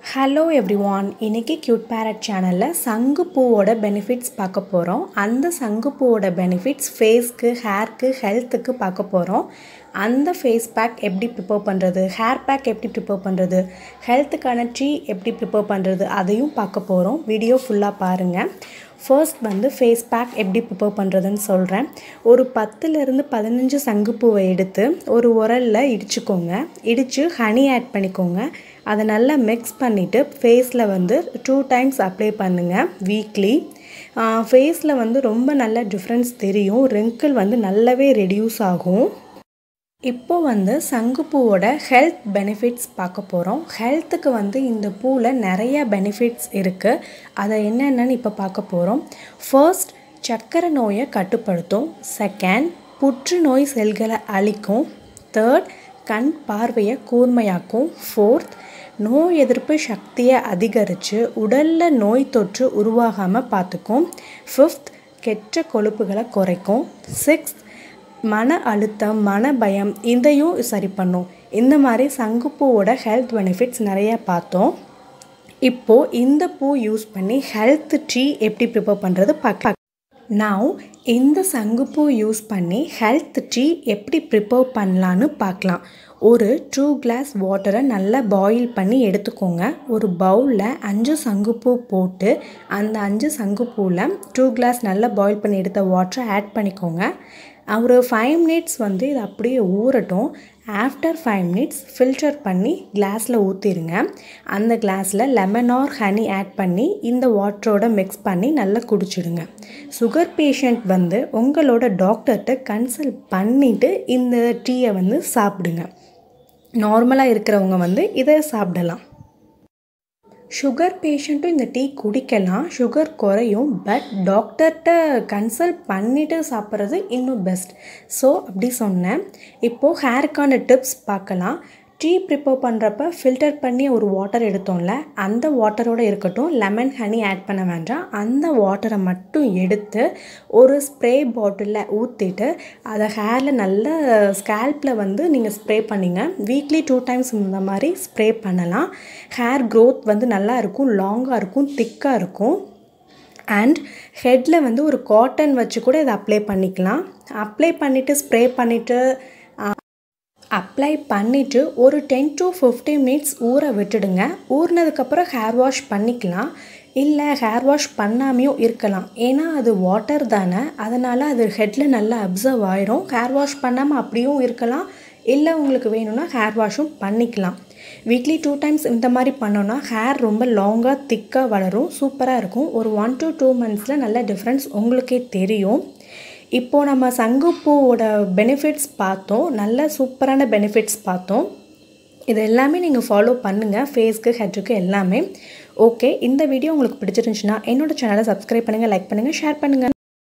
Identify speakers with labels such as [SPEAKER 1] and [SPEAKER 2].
[SPEAKER 1] hello everyone இன்றைக்கி cute parrot சேனலில் சங்குப்பூவோட பெனிஃபிட்ஸ் பார்க்க போகிறோம் அந்த சங்குப்பூவோட பெனிஃபிட்ஸ் ஃபேஸ்க்கு ஹேர்க்கு ஹெல்த்துக்கு பார்க்க போகிறோம் அந்த ஃபேஸ் பேக் எப்படி ப்ரிப்பேர் பண்ணுறது ஹேர் பேக் எப்படி ப்ரிப்பேர் பண்ணுறது ஹெல்த்துக்கான டீ எப்படி ப்ரிப்பேர் பண்ணுறது அதையும் பார்க்க போகிறோம் வீடியோ ஃபுல்லாக பாருங்கள் ஃபர்ஸ்ட் வந்து ஃபேஸ் பேக் எப்படி ப்ரிப்பேர் பண்ணுறதுன்னு சொல்கிறேன் ஒரு பத்துலேருந்து பதினஞ்சு சங்குப்பூவை எடுத்து ஒரு உரலில் இடிச்சுக்கோங்க இடித்து ஹனி ஆட் பண்ணிக்கோங்க அதை நல்லா மிக்ஸ் பண்ணிவிட்டு ஃபேஸில் வந்து டூ டைம்ஸ் அப்ளை பண்ணுங்கள் வீக்லி ஃபேஸில் வந்து ரொம்ப நல்ல டிஃப்ரென்ஸ் தெரியும் ரிங்கிள் வந்து நல்லாவே ரெடியூஸ் ஆகும் இப்போ வந்து சங்குப்பூவோட ஹெல்த் பெனிஃபிட்ஸ் பார்க்க போகிறோம் ஹெல்த்துக்கு வந்து இந்த பூவில் நிறைய பெனிஃபிட்ஸ் இருக்குது அதை என்னென்னு இப்போ பார்க்க போகிறோம் ஃபர்ஸ்ட் சர்க்கரை நோயை கட்டுப்படுத்தும் செகண்ட் புற்றுநோய் செல்களை அழிக்கும் தேர்ட் கண் பார்வையை கூர்மையாக்கும் ஃபோர்த் நோய் எதிர்ப்பு சக்தியை அதிகரித்து உடலில் நோய் தொற்று உருவாகாமல் பார்த்துக்கும் ஃபிஃப்த் கெட்ட கொழுப்புகளை குறைக்கும் சிக்ஸ்த் மன அழுத்தம் மன பயம் இதையும் சரி பண்ணும் இந்த மாதிரி சங்குப்பூவோட ஹெல்த் பெனிஃபிட்ஸ் நிறைய பார்த்தோம் இப்போது இந்த பூ யூஸ் பண்ணி ஹெல்த் டீ எப்படி ப்ரிப்பேர் பண்ணுறது பார்க்க நான் இந்த சங்குப்பூ யூஸ் பண்ணி ஹெல்த் டீ எப்படி ப்ரிப்பேர் பண்ணலான்னு பார்க்கலாம் ஒரு டூ கிளாஸ் வாட்டரை நல்லா பாயில் பண்ணி எடுத்துக்கோங்க ஒரு பவுலில் அஞ்சு சங்குப்பூ போட்டு அந்த அஞ்சு சங்குப்பூவில் டூ கிளாஸ் நல்லா பாயில் பண்ணி எடுத்த வாட்டரை ஆட் பண்ணிக்கோங்க ஒரு ஃபைவ் மினிட்ஸ் வந்து இது அப்படியே ஊறட்டும் ஆஃப்டர் ஃபைவ் மினிட்ஸ் ஃபில்டர் பண்ணி கிளாஸில் ஊற்றிடுங்க அந்த கிளாஸில் லெமன் ஆர் ஹனி ஆட் பண்ணி இந்த வாட்டரோட மிக்ஸ் பண்ணி நல்லா குடிச்சிடுங்க சுகர் பேஷண்ட் வந்து உங்களோட டாக்டர்கிட்ட கன்சல்ட் பண்ணிவிட்டு இந்த டீயை வந்து சாப்பிடுங்க நார்மலாக இருக்கிறவங்க வந்து இதை சாப்பிடலாம் சுகர் பேஷண்ட்டும் இந்த டீ குடிக்கலாம் சுகர் குறையும் பட் டாக்டர்கிட்ட கன்சல்ட் பண்ணிவிட்டு சாப்பிட்றது இன்னும் பெஸ்ட் ஸோ அப்படி சொன்னேன் இப்போது ஹேருக்கான டிப்ஸ் பார்க்கலாம் டீ ப்ரிப்பேர் பண்ணுறப்ப ஃபில்டர் பண்ணி ஒரு வாட்டர் எடுத்தோம்ல அந்த வாட்டரோடு இருக்கட்டும் லெமன் ஹனி ஆட் பண்ண வேண்டாம் அந்த வாட்டரை மட்டும் எடுத்து ஒரு ஸ்ப்ரே பாட்டிலில் ஊற்றிட்டு அதை ஹேரில் நல்ல ஸ்கேல்பில் வந்து நீங்கள் ஸ்ப்ரே பண்ணிங்க வீக்லி டூ டைம்ஸ் இந்த மாதிரி ஸ்ப்ரே பண்ணலாம் ஹேர் க்ரோத் வந்து நல்லா இருக்கும் லாங்காக இருக்கும் திக்காக இருக்கும் அண்ட் ஹெட்டில் வந்து ஒரு காட்டன் வச்சு கூட இதை அப்ளை பண்ணிக்கலாம் அப்ளை பண்ணிவிட்டு ஸ்ப்ரே பண்ணிவிட்டு அப்ளை பண்ணிவிட்டு ஒரு டென் டு ஃபிஃப்டி மினிட்ஸ் ஊற விட்டுடுங்க ஊறினதுக்கப்புறம் ஹேர் வாஷ் பண்ணிக்கலாம் இல்லை ஹேர் வாஷ் பண்ணாமையும் இருக்கலாம் ஏன்னா அது வாட்டர் தானே அதனால் அது ஹெட்டில் நல்லா அப்சர்வ் ஆயிரும் ஹேர் வாஷ் பண்ணாமல் அப்படியும் இருக்கலாம் இல்லை உங்களுக்கு வேணும்னா ஹேர் வாஷும் பண்ணிக்கலாம் வீக்லி டூ டைம்ஸ் இந்த மாதிரி பண்ணோன்னா ஹேர் ரொம்ப லாங்காக திக்காக வளரும் சூப்பராக இருக்கும் ஒரு ஒன் டு டூ மந்த்ஸில் நல்ல டிஃப்ரென்ஸ் உங்களுக்கே தெரியும் இப்போது நம்ம சங்குப்பூவோட பெனிஃபிட்ஸ் பார்த்தோம் நல்ல சூப்பரான பெனிஃபிட்ஸ் பார்த்தோம் இது எல்லாமே நீங்கள் ஃபாலோ பண்ணுங்கள் ஃபேஸ்க்கு ஹெட்டுக்கு எல்லாமே ஓகே இந்த வீடியோ உங்களுக்கு பிடிச்சிருந்துச்சுன்னா என்னோடய சேனலை சப்ஸ்கிரைப் பண்ணுங்கள் லைக் பண்ணுங்கள் ஷேர் பண்ணுங்கள்